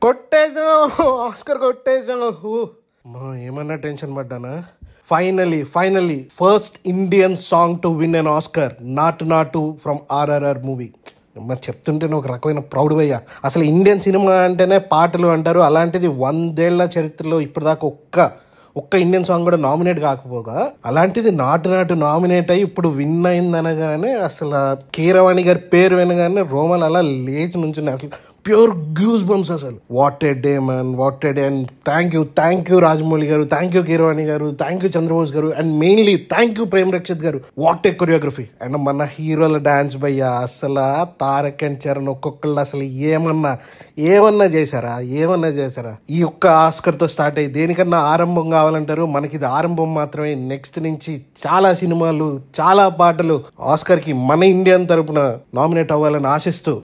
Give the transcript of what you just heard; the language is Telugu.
కొట్టేసాం ఆస్కర్ కొట్టేసాం ఊ. మా ఏమన్నా టెన్షన్ పడ్డానా finally finally first Indian song to win an Oscar Naatu Naatu from RRR movie మరి చెప్తుంటేనే ఒక రకమైన ప్రౌడ్ భయ్య అసలు ఇండియన్ సినిమా అంటేనే పాటలు అంటారు అలాంటిది వందేళ్ల చరిత్రలో ఇప్పటిదాకా ఒక్క ఒక్క ఇండియన్ సాంగ్ కూడా నామినేట్ కాకపోగా అలాంటిది నాటు నాటు నామినేట్ అయ్యి ఇప్పుడు విన్ అయింది అనగానే అసలు కీరవాణి గారి పేరు వినగానే రోమల్ అలా లేచి నుంచున్నాయి అసలు ప్యూర్ గ్యూస్ బంప్స్ అసలు what a day man what a day and thank you thank you Rajamouli garu thank you Keeravani garu thank you Chandrabose garu and mainly thank you Prem Rakshith garu what A choreography and మన హీరోల డాన్స్ భయ్య అసలు తారక్ అండ్ చరణ్ ఒక్కొక్కళ్ళు అసలు ఏమన్నా ఏమన్నా చేశారా ఏమన్నా చేశారా ఈ ఒక్క ఆస్కర్ తో స్టార్ట్ అయ్యి దేనికన్నా ఆరంభం కావాలంటారు మనకి ఇది ఆరంభం మాత్రమే నెక్స్ట్ నుంచి చాలా సినిమాలు చాలా పాటలు ఆస్కర్ కి మన ఇండియన్ తరపున నామినేట్ అవ్వాలని ఆశిస్తూ